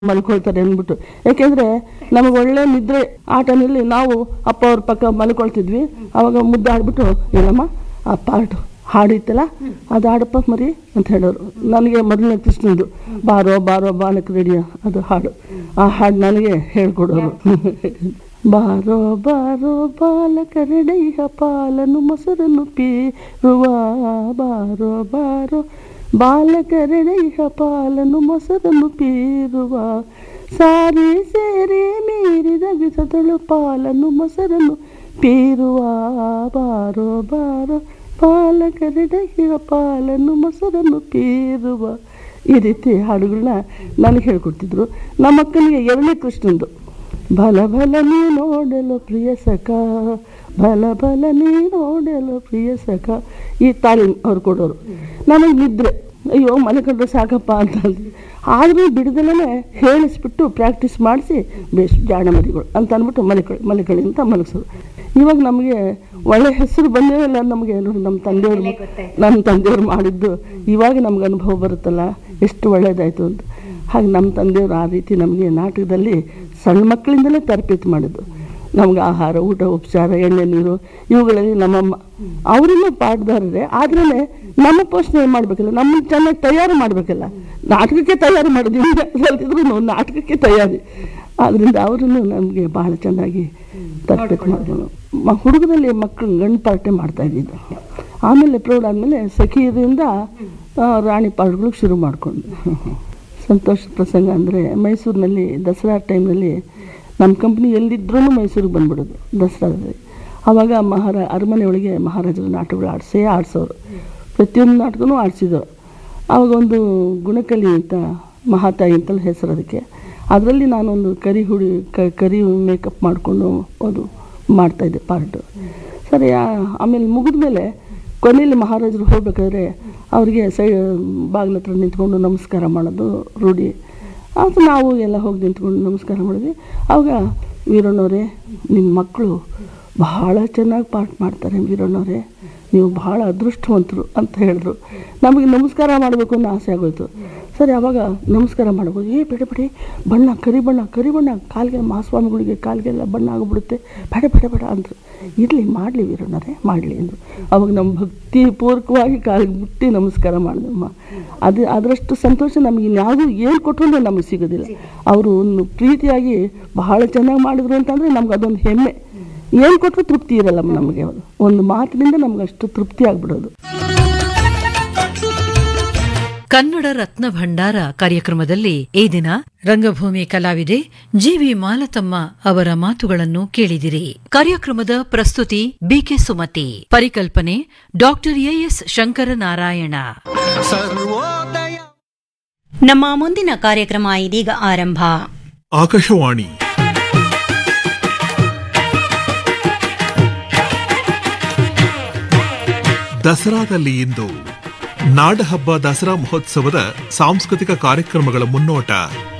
ಮಲ್ಕೊಳ್ತಾರೆ ಅಂದ್ಬಿಟ್ಟು ಯಾಕೆಂದ್ರೆ ನಮಗೆ ಒಳ್ಳೆ ನಿದ್ರೆ ಆ ಟೈಮಲ್ಲಿ ನಾವು ಅಪ್ಪ ಅವ್ರ ಪಕ್ಕ ಮಲ್ಕೊಳ್ತಿದ್ವಿ ಅವಾಗ ಮುದ್ದೆ ಆಡ್ಬಿಟ್ಟು ಏನಮ್ಮ ಆ ಪಾರ್ಟ್ ಹಾಡಿತ್ತಲ್ಲ ಅದು ಹಾಡಪ್ಪ ಮರಿ ಅಂತ ಹೇಳೋರು ನನಗೆ ಮೊದಲನೇ ಕೃಷ್ಣಂದು ಬಾರೋ ಬಾರೋ ಬಾಲಕ ರೆಡಿಯ ಅದು ಹಾಡು ಆ ಹಾಡು ನನಗೆ ಹೇಳ್ಕೊಡೋರು ಬಾರೋ ಬಾರೋ ಬಾಲಕ ರೆಡೆಯ ಪಾಲನು ಮೊಸರನ್ನು ಪೀರುವ ಬಾರೋ ಬಾರೋ ಬಾಲಕರೆಡೆಯ ಪಾಲನು ಮೊಸರನ್ನು ಪೀರುವ ಸಾರಿ ಸೇರಿ ಮೀರಿದ ವಿಧದಳು ಪಾಲನು ಮೊಸರನ್ನು ಪೀರುವ ಬಾರೋ ಬಾರೋ ಬಾಲಕರೆಡೆಯ ಪಾಲನು ಮೊಸರನ್ನು ಪೀರುವ ಈ ರೀತಿ ಹಾಡುಗಳನ್ನ ನನಗೆ ಹೇಳ್ಕೊಡ್ತಿದ್ರು ನಮ್ಮ ಅಕ್ಕನಿಗೆ ಎರಡನೇ ಕೃಷ್ಣಂದು ಬಲ ಬಲ ನೀ ನೋಡಲು ಪ್ರಿಯ ಸಖ ಬಲ ಬಲ ನೀ ನೋಡಲು ಪ್ರಿಯ ಸಖ ಈ ತಾಲೀಮ್ ಅವ್ರು ಕೊಡೋರು ನಮಗೆ ನಿದ್ರೆ ಅಯ್ಯೋ ಮನೆ ಕಂಡ್ರೆ ಸಾಕಪ್ಪ ಅಂತ ಅಂದ್ವಿ ಆದರೂ ಬಿಡದಲ್ಲೇ ಹೇಳಿಸ್ಬಿಟ್ಟು ಪ್ರಾಕ್ಟೀಸ್ ಮಾಡಿಸಿ ಬೇಸ್ ಜಾಣ ಮರಿಗಳು ಅಂತ ಅಂದ್ಬಿಟ್ಟು ಮನೆ ಕಳಿ ಮನೆ ಕಳಿ ಅಂತ ಮಲಗಿಸೋರು ಇವಾಗ ನಮಗೆ ಒಳ್ಳೆ ಹೆಸರು ಬಂದೇ ಇಲ್ಲ ನಮಗೆ ನೋಡಿ ನಮ್ಮ ತಂದೆಯವರು ನಮ್ಮ ತಂದೆಯವರು ಮಾಡಿದ್ದು ಇವಾಗ ನಮ್ಗೆ ಅನುಭವ ಬರುತ್ತಲ್ಲ ಎಷ್ಟು ಒಳ್ಳೇದಾಯಿತು ಅಂತ ಹಾಗೆ ನಮ್ಮ ತಂದೆಯವರು ಆ ರೀತಿ ನಮಗೆ ನಾಟಕದಲ್ಲಿ ಸಣ್ಣ ಮಕ್ಕಳಿಂದಲೇ ತರಬೇತಿ ಮಾಡಿದ್ದು ನಮ್ಗೆ ಆಹಾರ ಊಟ ಉಪಚಾರ ಎಣ್ಣೆ ನೀರು ಇವುಗಳಲ್ಲಿ ನಮ್ಮಮ್ಮ ಅವರನ್ನು ಪಾಠದಾರರೇ ಆದ್ರೂ ನಮ್ಮ ಪೋಷಣೆ ಮಾಡಬೇಕಲ್ಲ ನಮ್ಮನ್ನು ಚೆನ್ನಾಗಿ ತಯಾರು ಮಾಡಬೇಕಲ್ಲ ನಾಟಕಕ್ಕೆ ತಯಾರು ಮಾಡಿದ್ವಿ ಕಲ್ತಿದ್ರು ನಾಟಕಕ್ಕೆ ತಯಾರಿ ಆದ್ದರಿಂದ ಅವರನ್ನು ನಮಗೆ ಬಹಳ ಚೆನ್ನಾಗಿ ತರಬೇತಿ ಮಾಡಿದ್ರು ಮ ಹುಡುಗರಲ್ಲಿ ಮಕ್ಕಳು ಗಂಡು ಪಾರ್ಟೆ ಮಾಡ್ತಾ ಇದ್ದಿದ್ದು ಆಮೇಲೆ ಪ್ರೌಢ ಆದಮೇಲೆ ಸಖಿಯರಿಂದ ಆ, ರಾಣಿ ಪಾಠಗಳಿಗೆ ಶುರು ಮಾಡಿಕೊಂಡು ಸಂತೋಷ ಪ್ರಸಂಗ ಅಂದರೆ ಮೈಸೂರಿನಲ್ಲಿ ದಸರಾ ಟೈಮ್ನಲ್ಲಿ ನಮ್ಮ ಕಂಪ್ನಿ ಎಲ್ಲಿದ್ರೂ ಮೈಸೂರಿಗೆ ಬಂದ್ಬಿಡೋದು ದಸರಾದಲ್ಲಿ ಆವಾಗ ಮಹಾರ ಅರಮನೆ ಒಳಗೆ ಮಹಾರಾಜರ ನಾಟಕಗಳು ಆಡಿಸೇ ಆಡಿಸೋರು ಪ್ರತಿಯೊಂದು ನಾಟಕನೂ ಆಡಿಸಿದ್ರು ಆವಾಗ ಒಂದು ಗುಣಕಲಿ ಅಂತ ಮಹಾತಾಯಿ ಅಂತಲೂ ಹೆಸರು ಅದಕ್ಕೆ ಅದರಲ್ಲಿ ನಾನೊಂದು ಕರಿ ಹುಡಿ ಕ ಕರಿ ಮೇಕಪ್ ಮಾಡಿಕೊಂಡು ಅದು ಮಾಡ್ತಾಯಿದ್ದೆ ಪಾರ್ಟು ಸರಿ ಆ- ಆಮೇಲೆ ಮುಗಿದ ಮೇಲೆ ಕೊನೆಯಲ್ಲಿ ಮಹಾರಾಜರು ಹೋಗ್ಬೇಕಾದ್ರೆ ಅವರಿಗೆ ಸೈ ಬಾಗಿಲ ಹತ್ರ ನಿಂತ್ಕೊಂಡು ನಮಸ್ಕಾರ ಮಾಡೋದು ರೂಢಿ ಅದು ನಾವು ಎಲ್ಲ ಹೋಗಿ ನಿಂತ್ಕೊಂಡು ನಮಸ್ಕಾರ ಮಾಡಿದ್ವಿ ಆವಾಗ ವೀರಣ್ಣವರೇ ನಿಮ್ಮ ಮಕ್ಕಳು ಬಹಳ ಚೆನ್ನಾಗಿ ಪಾಠ ಮಾಡ್ತಾರೆ ವೀರಣ್ಣವರೇ ನೀವು ಬಹಳ ಅದೃಷ್ಟವಂತರು ಅಂತ ಹೇಳಿದ್ರು ನಮಗೆ ನಮಸ್ಕಾರ ಮಾಡಬೇಕು ಅನ್ನೋ ಆಸೆ ಆಗೋಯ್ತು ಸರಿ ಆವಾಗ ನಮಸ್ಕಾರ ಮಾಡ್ಬೋದು ಏ ಬೇಡ ಬೇಡಿ ಬಣ್ಣ ಕರಿ ಬಣ್ಣ ಕರಿ ಬಣ್ಣ ಕಾಲಿಗೆ ಮಹಾಸ್ವಾಮಿಗಳಿಗೆ ಕಾಲಿಗೆಲ್ಲ ಬಣ್ಣ ಆಗಿಬಿಡುತ್ತೆ ಬೇಡ ಬೇಡ ಬೇಡ ಅಂದರು ಇರಲಿ ಮಾಡಲಿ ವೀರಣ್ಣರೇ ಮಾಡಲಿ ಅಂದರು ಅವಾಗ ನಮ್ಮ ಭಕ್ತಿ ಪೂರ್ವಕವಾಗಿ ಕಾಲಿಗೆ ಮುಟ್ಟಿ ನಮಸ್ಕಾರ ಮಾಡಿದಮ್ಮ ಅದು ಅದರಷ್ಟು ಸಂತೋಷ ನಮಗೆ ಇನ್ಯಾವುದೂ ಏನು ಕೊಟ್ಟರು ನಮಗೆ ಸಿಗೋದಿಲ್ಲ ಅವರು ಒಂದು ಪ್ರೀತಿಯಾಗಿ ಬಹಳ ಚೆನ್ನಾಗಿ ಮಾಡಿದ್ರು ಅಂತಂದರೆ ನಮ್ಗೆ ಅದೊಂದು ಹೆಮ್ಮೆ ಏನು ಕೊಟ್ಟರು ತೃಪ್ತಿ ಇರಲ್ಲ ನಮಗೆ ಅದು ಒಂದು ಮಾತಿನಿಂದ ನಮ್ಗೆ ಅಷ್ಟು ತೃಪ್ತಿ ಆಗ್ಬಿಡೋದು ಕನ್ನಡ ರತ್ನ ಭಂಡಾರ ಕಾರ್ಯಕ್ರಮದಲ್ಲಿ ಈ ದಿನ ರಂಗಭೂಮಿ ಕಲಾವಿದೆ ಜಿವಿ ಮಾಲತಮ್ಮ ಅವರ ಮಾತುಗಳನ್ನು ಕೇಳಿದಿರಿ ಕಾರ್ಯಕ್ರಮದ ಪ್ರಸ್ತುತಿ ಬಿಕೆ ಸುಮತಿ ಪರಿಕಲ್ಪನೆ ಡಾಕ್ಟರ್ ಎಎಸ್ ಶಂಕರನಾರಾಯಣ ಸರ್ವೋದಯ ನಮ್ಮ ಮುಂದಿನ ಕಾರ್ಯಕ್ರಮ ಇದೀಗ ಆರಂಭ ಆಕಾಶವಾಣಿ ದಸರಾದಲ್ಲಿ ಇಂದು ನಾಡಹಬ್ಬ ದಸರಾ ಮಹೋತ್ಸವದ ಸಾಂಸ್ಕೃತಿಕ ಕಾರ್ಯಕ್ರಮಗಳ ಮುನ್ನೋಟ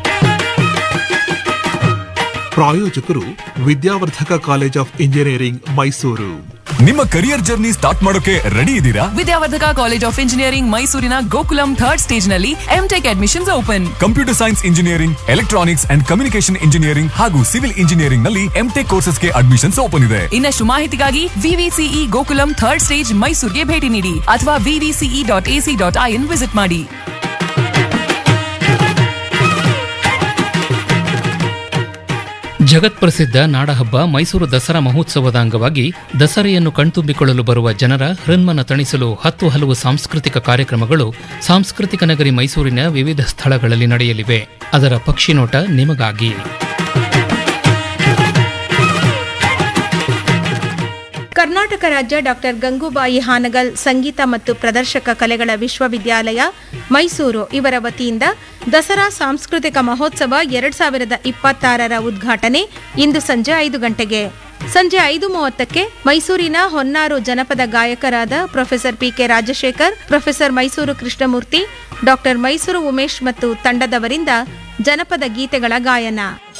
ಪ್ರಾಯೋಜಕರು Vidyavardhaka college of engineering Mysuru ನಿಮ್ಮ ಕರಿಯರ್ ಜರ್ನಿ ಸ್ಟಾರ್ಟ್ ಮಾಡೋಕೆ ರೆಡಿ ಇದ್ದೀರಾ ವಿದ್ಯಾವರ್ಧಕ ಕಾಲೇಜ್ ಆಫ್ ಇಂಜಿನಿಯರಿಂಗ್ ಮೈಸೂರಿನ ಗೋಕುಲಂ ಥರ್ಡ್ ಸ್ಟೇಜ್ ನಲ್ಲಿ MTech admissions open computer science engineering electronics and communication engineering ಹಾಗೂ ಸಿವಿಲ್ ಇಂಜಿನಿಯರಿಂಗ್ ನಲ್ಲಿ ಎಂಟೆಕ್ ಕೋರ್ಸಸ್ಗೆ ಅಡ್ಮಿಷನ್ಸ್ ಓಪನ್ ಇದೆ ಇನ್ನಷ್ಟು ಮಾಹಿತಿಗಾಗಿ ವಿವಿಸಿಇ ಗೋಕುಲಂ ಥರ್ಡ್ ಸ್ಟೇಜ್ ಮೈಸೂರಿಗೆ ಭೇಟಿ ನೀಡಿ ಅಥವಾ VVCE dot AC dot IN visit ಮಾಡಿ ಜಗತ್ಪ್ರಸಿದ್ಧ ನಾಡಹಬ್ಬ ಮೈಸೂರು ದಸರಾ ಮಹೋತ್ಸವದ ಅಂಗವಾಗಿ ದಸರೆಯನ್ನು ಕಣ್ತುಂಬಿಕೊಳ್ಳಲು ಬರುವ ಜನರ ಹೃನ್ಮನ ತಣಿಸಲು ಹತ್ತು ಹಲವು ಸಾಂಸ್ಕೃತಿಕ ಕಾರ್ಯಕ್ರಮಗಳು ಸಾಂಸ್ಕೃತಿಕ ನಗರಿ ಮೈಸೂರಿನ ವಿವಿಧ ಸ್ಥಳಗಳಲ್ಲಿ ನಡೆಯಲಿವೆ ಅದರ ಪಕ್ಷಿನೋಟ ನಿಮಗಾಗಿ ಕರ್ನಾಟಕ ರಾಜ್ಯ ಡಾಕ್ಟರ್ ಗಂಗೂಬಾಯಿ ಹಾನಗಲ್ ಸಂಗೀತ ಮತ್ತು ಪ್ರದರ್ಶಕ ಕಲೆಗಳ ವಿಶ್ವವಿದ್ಯಾಲಯ ಮೈಸೂರು ಇವರ ವತಿಯಿಂದ ದಸರಾ ಸಾಂಸ್ಕೃತಿಕ ಮಹೋತ್ಸವ ಎರಡ್ ಸಾವಿರದ ಇಪ್ಪತ್ತಾರರ ಉದ್ಘಾಟನೆ ಇಂದು ಸಂಜೆ ಐದು ಗಂಟೆಗೆ ಸಂಜೆ ಐದು ಮೂವತ್ತಕ್ಕೆ ಮೈಸೂರಿನ ಹೊನ್ನಾರು ಜನಪದ ಗಾಯಕರಾದ professor P K Rajashekhar professor Mysuru Krishnamurthy doctor Mysuru Umesh ಮತ್ತು ತಂಡದವರಿಂದ ಜನಪದ ಗೀತೆಗಳ ಗಾಯನ